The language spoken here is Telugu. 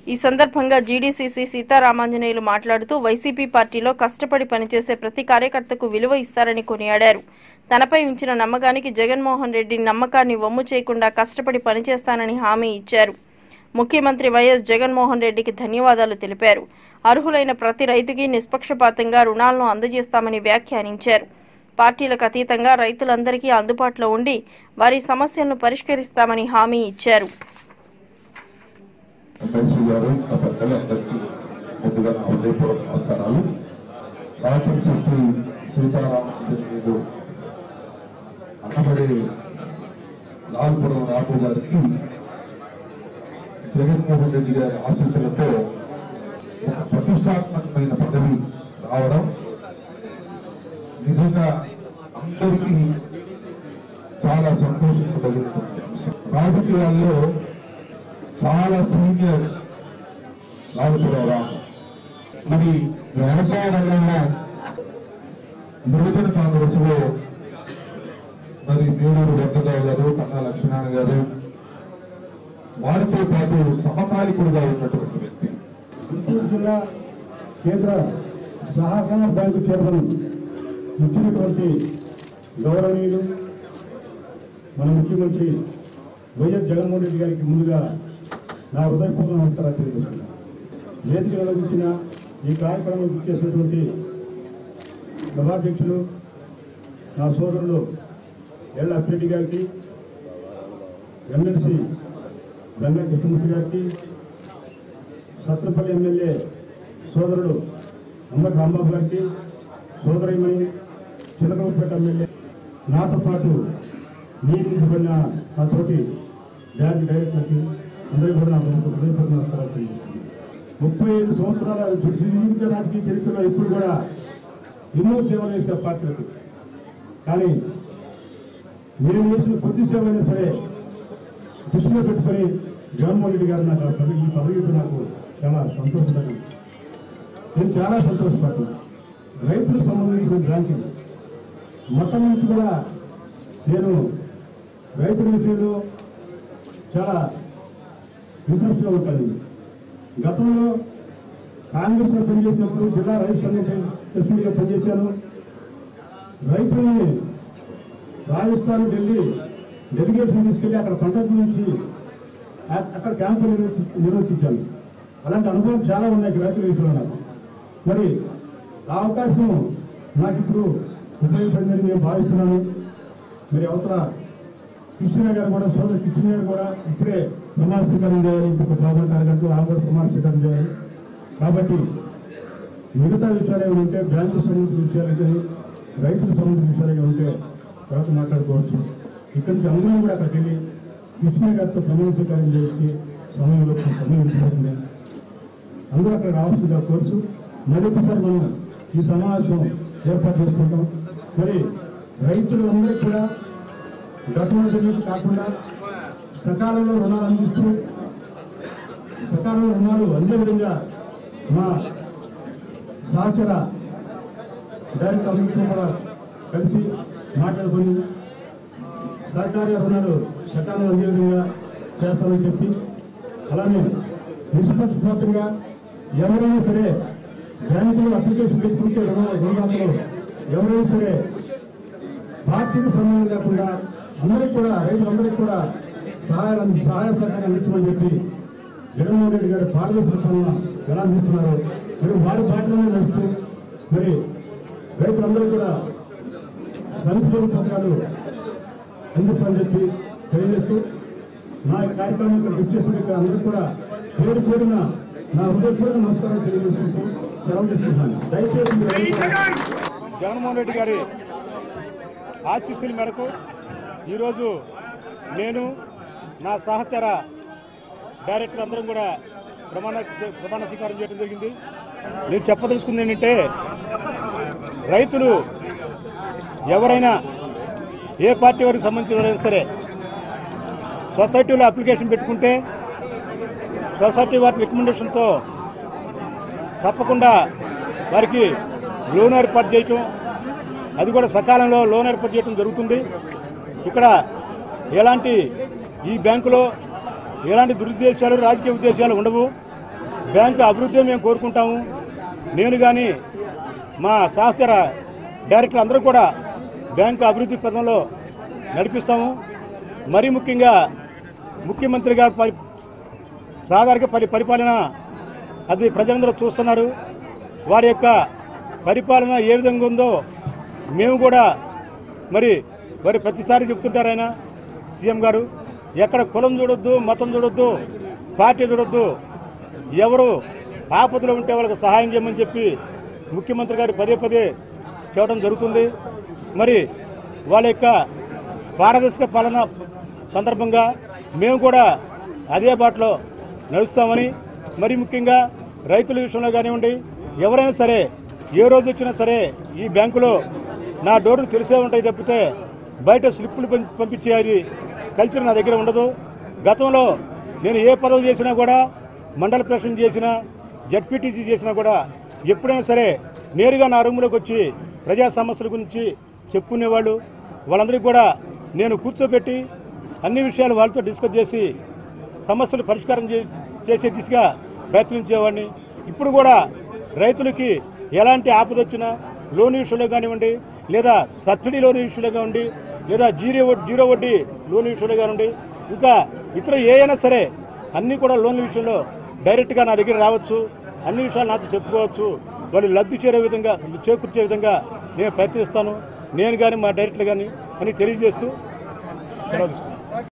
ఈ సందర్భంగా జీడీసీసీ సీతారామాంజనేయులు మాట్లాడుతూ వైసీపీ పార్టీలో కష్టపడి పనిచేసే ప్రతి కార్యకర్తకు విలువ ఇస్తారని కొనియాడారు తనపై ఉంచిన నమ్మకానికి జగన్మోహన్ రెడ్డి నమ్మకాన్ని వమ్ము చేయకుండా కష్టపడి పనిచేస్తానని హామీ ఇచ్చారు ముఖ్యమంత్రి వైఎస్ జగన్మోహన్ రెడ్డికి ధన్యవాదాలు తెలిపారు అర్హులైన ప్రతి రైతుకి నిష్పక్షపాతంగా రుణాలను అందజేస్తామని వ్యాఖ్యానించారు పార్టీలకు అతీతంగా రైతులందరికీ అందుబాటులో ఉండి వారి సమస్యలను పరిష్కరిస్తామని హామీ ఇచ్చారు ఎమ్మెల్సీ గారు ఆ పెద్దలు అందరికీ ముందుగా నా హృదయపూర్వక నమస్కారాలు రాష్ట్రం శక్తి సీతారామచంద్రుడు అన్నబడి లాల్పురం రాఘు గారికి జగన్మోహన్ రెడ్డి గారి ఆశీస్సులతో ఒక ప్రతిష్టాత్మకమైన పదవి రావడం నిజంగా అందరికీ చాలా సంతోషించదగినటువంటి అంశం రాజకీయాల్లో చాలా సీనియర్ రావుతురావు మరి వ్యవసాయ రంగంలో యువజన కాంగ్రెస్ లో మరి మేడూరు వెంకటరావు గారు కన్నా లక్ష్మీనారాయణ గారు వారితో పాటు సమకాలికుడుగా ఉన్నటువంటి వ్యక్తి చిత్తూరు జిల్లా కేంద్ర సహకార బ్యాంకు చైర్మన్ ఇచ్చినటువంటి గౌరవనీయులు మన ముఖ్యమంత్రి వైఎస్ జగన్మోహన్ రెడ్డి గారికి ముందుగా నా హృదయపూర్వక నమస్కారాలు తెలియజేస్తున్నాను వేదిక నిర్వహించిన ఈ కార్యక్రమం చేసినటువంటి సభాధ్యక్షులు నా సోదరులు ఎల్ల అప్పిరెడ్డి గారికి ఎమ్మెల్సీ గంగా కృష్ణమూర్తి గారికి సత్రపల్లి ఎమ్మెల్యే సోదరుడు అంబటి రాంబాబు గారికి సోదరిమణి చిలకలపేట ఎమ్మెల్యే నాతో పాటు నియమించబడిన నా తోటి బ్యాంక్ డైరెక్టర్కి అందరికీ కూడా నా హృదయపూర్వక నమస్కారాలు తెలియజేస్తున్నాను ముప్పై ఐదు సంవత్సరాల సుదీర్ఘ రాజకీయ చరిత్రలో ఇప్పుడు కూడా ఎన్నో సేవలు చేసే పార్టీలకు కానీ నేను చేసిన ప్రతి సేవ అయినా సరే దృష్టిలో పెట్టుకొని జగన్మోహన్ రెడ్డి గారు నాకు ఆ పదవి ఈ పదవి ఇవ్వడం నాకు చాలా సంతోషకరం నేను చాలా సంతోషపడుతున్నాను రైతులకు సంబంధించిన బ్యాంకింగ్ మొత్తం నుంచి కూడా నేను రైతుల విషయంలో చాలా ఇంట్రెస్ట్గా ఉంటాను గతంలో కాంగ్రెస్లో పనిచేసినప్పుడు జిల్లా రైతు సంఘం ప్రెసిడెంట్గా పనిచేశాను రైతుల్ని రాజస్థాన్ ఢిల్లీ డెలిగేషన్ తీసుకెళ్లి అక్కడ పంట నుంచి అ- అక్కడ క్యాంపు నిర్వహించి నిర్వహించాను అలాంటి అనుభవం చాలా ఉన్నాయి రైతుల విషయంలో నాకు మరి ఆ అవకాశం నాకు ఇప్పుడు ఉపయోగపడిందని నేను భావిస్తున్నాను మరి అవతల కృష్ణ గారు కూడా సోదరు కృష్ణ గారు కూడా ఇప్పుడే ప్రమాణ స్వీకారం చేయాలి ఇంకొక బాబా కార్యకర్తలు ఆ కూడా ప్రమాణ స్వీకారం చేయాలి కాబట్టి మిగతా విషయాలు ఏమైనా ఉంటే బ్యాంకు సంబంధించిన విషయాలు కానీ రైతులకు సంబంధించిన విషయాలు ఏమైనా ఉంటే తర్వాత మాట్లాడుకోవచ్చు ఇక్కడి నుంచి అందరం కూడా అక్కడికి వెళ్ళి కృష్ణ గారితో ప్రమాణ స్వీకారం చేసి సమయంలో కొంత సమయం ఉంటుంది అందరూ అక్కడ రావాల్సిందిగా కోర్సు మరొకసారి మనం ఈ సమావేశం ఏర్పాటు చేసుకుంటాం మరి రైతులు అందరికీ కూడా గతంలో జరిగినట్టు కాకుండా సకాలంలో రుణాలు అందిస్తూ సకాలంలో రుణాలు అందే విధంగా మా సహచర డైరెక్టర్ అందరితో కూడా కలిసి మాట్లాడుకొని సహకార రుణాలు సకాలంలో అందే విధంగా చేస్తామని చెప్పి అలానే నిష్పక్షపాతంగా ఎవరైనా సరే బ్యాంకులు అప్లికేషన్ పెట్టుకుంటే రుణ రుణదాతలు ఎవరైనా సరే పార్టీకి సంబంధం లేకుండా అందరికీ కూడా రైతులందరికీ కూడా సహాయ సహాయ సహకారం అందించమని చెప్పి జగన్మోహన్ రెడ్డి గారి పారదర్శక పాలన ఎలా అందిస్తున్నారు మరి వారి బాటలోనే నడుస్తూ మరి రైతులందరూ కూడా సంక్షేమ పథకాలు అందిస్తామని చెప్పి తెలియజేస్తూ నా ఈ కార్యక్రమం ఇక్కడ వచ్చేసిన ఇక్కడ అందరూ కూడా పేరు పేరున నా హృదయపూర్వక నమస్కారం తెలియజేసుకుంటూ సెలవు తీసుకుంటున్నాను దయచేసి మీరు అందరూ కూడా జగన్మోహన్ రెడ్డి గారి ఆశీస్సుల మేరకు ఈరోజు నేను నా సహచర డైరెక్టర్ అందరం కూడా ప్రమాణ ప్రమాణ స్వీకారం చేయడం జరిగింది నేను చెప్పదలుచుకుంది ఏంటంటే రైతులు ఎవరైనా ఏ పార్టీ వారికి సంబంధించిన వారైనా సరే సొసైటీలో అప్లికేషన్ పెట్టుకుంటే సొసైటీ వారి రికమెండేషన్తో తప్పకుండా వారికి లోన్ ఏర్పాటు చేయటం అది కూడా సకాలంలో లోన్ ఏర్పాటు చేయడం జరుగుతుంది ఇక్కడ ఎలాంటి ఈ బ్యాంకులో ఎలాంటి దురుద్దేశాలు రాజకీయ ఉద్దేశాలు ఉండవు బ్యాంకు అభివృద్ధి మేము కోరుకుంటాము నేను కానీ మా శాస్త్ర డైరెక్టర్లు అందరూ కూడా బ్యాంకు అభివృద్ధి పథంలో నడిపిస్తాము మరీ ముఖ్యంగా ముఖ్యమంత్రి గారి పరి సాధారణ పరి పరిపాలన అది ప్రజలందరూ చూస్తున్నారు వారి యొక్క పరిపాలన ఏ విధంగా ఉందో మేము కూడా మరి మరి ప్రతిసారి చెప్తుంటారు ఆయన సీఎం గారు ఎక్కడ కులం చూడొద్దు మతం చూడొద్దు పార్టీ చూడొద్దు ఎవరు ఆపదలో ఉంటే వాళ్ళకి సహాయం చేయమని చెప్పి ముఖ్యమంత్రి గారు పదే పదే చెప్పడం జరుగుతుంది మరి వాళ్ళ యొక్క పారదర్శక పాలన సందర్భంగా మేము కూడా అదే బాటలో నడుస్తామని మరి ముఖ్యంగా రైతుల విషయంలో కానివ్వండి ఎవరైనా సరే ఏ రోజు వచ్చినా సరే ఈ బ్యాంకులో నా డోర్లు తెలిసే ఉంటాయి తప్పితే బయట స్లిప్పులు పం- పంపించే అది కల్చర్ నా దగ్గర ఉండదు గతంలో నేను ఏ పదవి చేసినా కూడా మండల ప్రెసిడెంట్ చేసినా జడ్పీటీసీ చేసినా కూడా ఎప్పుడైనా సరే నేరుగా నా రూమ్లోకి వచ్చి ప్రజా సమస్యల గురించి చెప్పుకునేవాళ్ళు వాళ్ళందరికీ కూడా నేను కూర్చోబెట్టి అన్ని విషయాలు వాళ్ళతో డిస్కస్ చేసి సమస్యలు పరిష్కారం చే- చేసే దిశగా ప్రయత్నించేవాడిని ఇప్పుడు కూడా రైతులకి ఎలాంటి ఆపద వచ్చినా లోన్ విషయంలో కానివ్వండి లేదా సబ్సిడీ లోన్ విషయంలో కానివ్వండి లేదా జీరో వడ్- జీరో వడ్డీ లోన్ విషయంలో కానివ్వండి ఇంకా ఇతర ఏ అయినా సరే అన్నీ కూడా లోన్ల విషయంలో డైరెక్ట్గా నా దగ్గర రావచ్చు అన్ని విషయాలు నాతో చెప్పుకోవచ్చు వాళ్ళు లబ్ధి చేరే విధంగా చేకూర్చే విధంగా నేను ప్రయత్నిస్తాను నేను కానీ మా డైరెక్టర్ కానీ అని తెలియజేస్తూ సెలవు తీసుకుంటాను.